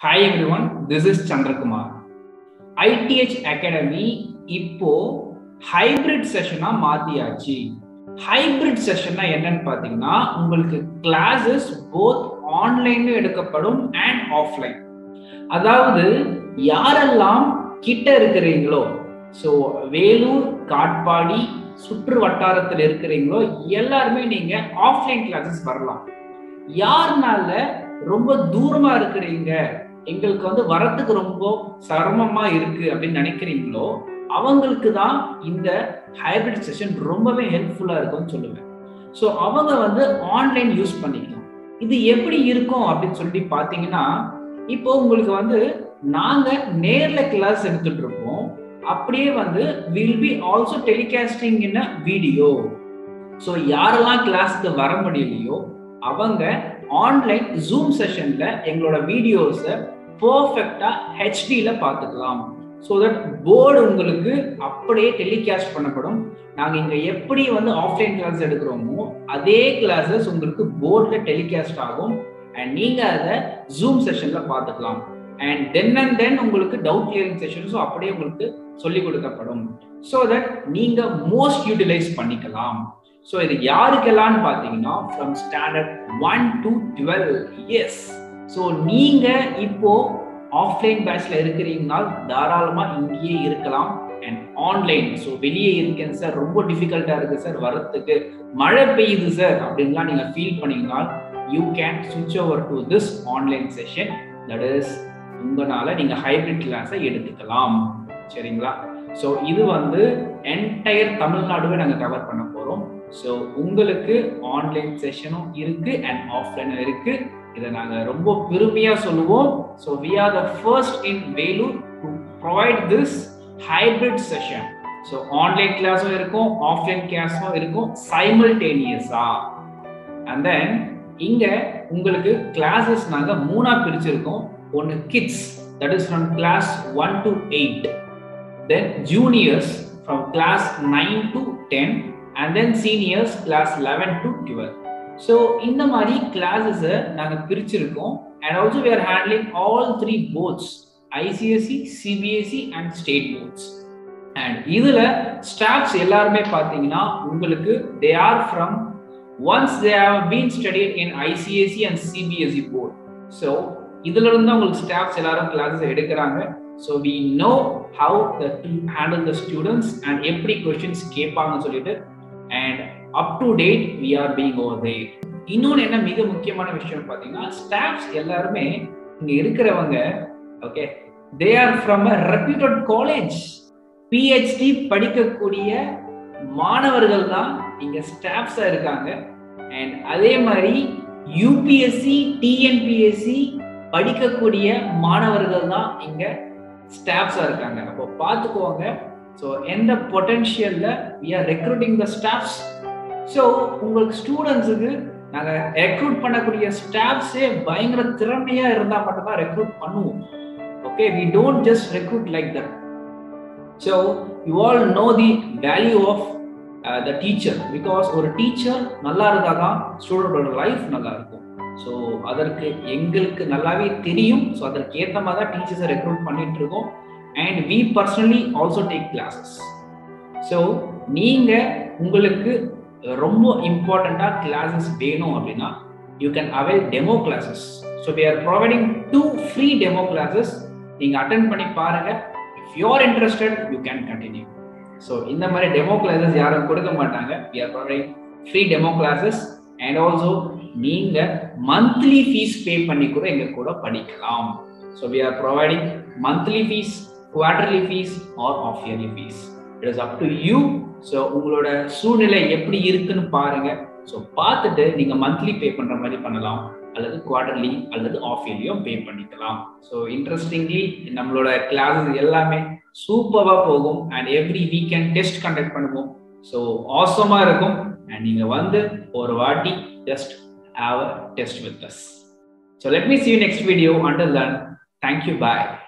hi everyone this is Chandrakumar ITH academy இப்போ hybrid செஷனா மாத்தியாச்சு ஹைபிரிட் செஷன்னா என்னன்னு பாத்தீங்கன்னா உங்களுக்கு கிளாஸஸ் போத் ஆன்லைன்ல எடுக்கப்படும் அண்ட் ஆஃப்லைன் அதாவது யாரெல்லாம் கிட்ட இருக்கிறீங்களோ ஸோ வேலூர் காட்பாடி சுற்று வட்டாரத்தில் இருக்கிறீங்களோ எல்லாருமே நீங்க ஆஃப்லைன் கிளாஸஸ் வரலாம் யாருனால ரொம்ப தூரமா இருக்கிறீங்க எங்களுக்கு வந்து வரத்துக்கு ரொம்ப சிரமமா இருக்கு அப்படின்னு நினைக்கிறீங்களோ அவங்களுக்கு தான் இந்த ஹைபிரிட் செஷன் ரொம்பவே ஹெல்ப்ஃபுல்லா இருக்கும்னு சொல்லுவேன் ஸோ அவங்க வந்து ஆன்லைன் யூஸ் பண்ணிக்கலாம் இது எப்படி இருக்கும் அப்படின்னு சொல்லி பார்த்தீங்கன்னா இப்போ உங்களுக்கு வந்து நாங்க நேர்ல கிளாஸ் எடுத்துட்டு இருப்போம் அப்படியே வந்து will be also telecasting in a video so யாரெல்லாம் கிளாஸ்க்கு வர முடியலையோ அவங்க ஆன்லைன் ஜூம் செஷன்ல எங்களோட வீடியோஸை பர்ஃபெக்டா ஹெச்டியில பார்த்துக்கலாம் ஸோ தட் போர்டு உங்களுக்கு அப்படியே டெலிகாஸ்ட் பண்ணப்படும் நாங்கள் இங்கே எப்படி வந்து ஆஃப்லைன் கிளாஸ் எடுக்கிறோமோ அதே கிளாஸஸ் உங்களுக்கு போர்டில் டெலிகாஸ்ட் ஆகும் அண்ட் நீங்கள் அதை ஜூம் செஷனில் பார்த்துக்கலாம் அண்ட் தென் அண்ட் தென் உங்களுக்கு டவுட் கிளியரிங் செஷன்ஸும் அப்படியே உங்களுக்கு சொல்லிக் கொடுக்கப்படும் ஸோ தட் நீங்கள் மோஸ்ட் யூட்டிலைஸ் பண்ணிக்கலாம் ஸோ இது யாருக்கெல்லாம் பார்த்தீங்கன்னா from standard one to twelve எஸ் ஸோ நீங்கள் இப்போ ஆஃப்லைன் பேட்ச்ல இருக்கிறீங்கன்னா தாராளமா இங்கேயே இருக்கலாம் அண்ட் ஆன்லைன் ஸோ வெளியே இருக்கேன் சார் ரொம்ப டிஃபிகல்ட்டா இருக்கு சார் வரத்துக்கு மழை பெய்யுது சார் அப்படின்லாம் நீங்க ஃபீல் பண்ணீங்கன்னா you can switch over to this online session that is உங்களால நீங்க ஹைபிரிட் கிளாஸை எடுத்துக்கலாம் சரிங்களா ஸோ இது வந்து என்டையர் தமிழ்நாடுவே நாங்கள் கவர் பண்ண போகிறோம் ஸோ உங்களுக்கு ஆன்லைன் செஷனும் இருக்கு அண்ட் ஆஃப்லைனும் இருக்கு இதை நாங்கள் ரொம்ப பெருமையாக சொல்லுவோம் so we are the first in Vellore to provide this hybrid session so online கிளாஸும் இருக்கும் ஆஃப்லைன் கிளாஸும் இருக்கும் சைமல்டேனியஸா அண்ட் தென் இங்க உங்களுக்கு கிளாஸஸ் நாங்கள் மூணா பிரிச்சிருக்கோம் ஒன்று kids that is from class one to eight then juniors from class nine to ten and then seniors class eleven to twelve so இந்த மாதிரி கிளாஸஸை நாங்கள் பிரிச்சிருக்கோம் and also we are handling all three boards ICSE CBSE and state boards and இதில் staffs எல்லாருமே பார்த்தீங்கன்னா உங்களுக்கு they are from ones they have been studied in ICSE and CBSE board so இதுல இருந்து உங்களுக்கு ஸ்டாஃப்ஸ் எல்லாரும் கிளாஸஸ் எடுக்கிறாங்க so we know how the to handle the students and எப்படி கொஸ்டின்ஸ் கேட்பாங்கன்னு சொல்லிட்டு and up to date we are being over that இன்னொன்று என்ன மிக முக்கியமான விஷயம் பார்த்தீங்கன்னா ஸ்டாஃப்ஸ் எல்லாருமே இங்கே இருக்கிறவங்க okay they are from a reputed college PhD படிக்கக்கூடிய மாணவர்கள் தான் இங்க ஸ்டாஃப்ஸா இருக்காங்க அண்ட் அதே மாதிரி யூபிஎஸ்சி டிஎன்பிஎஸ்சி படிக்கக்கூடிய மாணவர்கள் தான் இங்க ஸ்டாஃப்ஸா இருக்காங்க அப்போ பார்த்துக்கோங்க ஸோ எந்த பொட்டன்ஷியல்ல we are recruiting the staffs so உங்களுக்கு ஸ்டூடெண்ட்ஸுக்கு நாங்கள் ரெக்ரூட் பண்ணக்கூடிய ஸ்டாஃப்ஸே பயங்கர திறமையா இருந்தால் மட்டும்தான் ரெக்ரூட் பண்ணுவோம் okay we don't just recruit like that so you all know the value of the teacher because ஒரு டீச்சர் நல்லா இருந்தால் தான் ஸ்டூடெண்டோட லைஃப் நல்லா இருக்கும் ஸோ அதற்கு எங்களுக்கு நல்லாவே தெரியும் ஸோ அதற்கு ஏற்ற மாதிரி தான் டீச்சர்ஸை ரெக்ரூட் பண்ணிட்டு இருக்கோம் and we personally also take classes so நீங்கள் உங்களுக்கு ரொம்ப இம்பார்ட்டண்ட்டாக கிளாஸஸ் வேணும் அப்படின்னா you can avail demo classes so we are providing two free demo classes நீங்கள் அட்டன் பண்ணி பாருங்கள் if you are interested you can continue so இந்த மாதிரி டெமோ கிளாஸஸ் யாரும் கொடுக்க மாட்டாங்க we are providing free demo classes and also நீங்கள் monthly fees pay பண்ணி கூட எங்கள் கூட படிக்கலாம் so we are providing monthly fees quarterly fees or half yearly fees it is up to you so உங்களோட சூழ்நிலை எப்படி இருக்குன்னு பாருங்க ஸோ பார்த்துட்டு நீங்க மந்த்லி பே பண்ற மாதிரி பண்ணலாம் அல்லது குவார்டர்லி அல்லது ஆஃப் இயர்லியும் பே பண்ணிக்கலாம் ஸோ இன்ட்ரெஸ்டிங்லி நம்மளோட கிளாஸஸ் எல்லாமே சூப்பராக போகும் and every weekend test conduct பண்ணுவோம் ஸோ ஆசமாக இருக்கும் அண்ட் நீங்க வந்து ஒரு வாட்டி just have a test with us so let me see next video until then thank you bye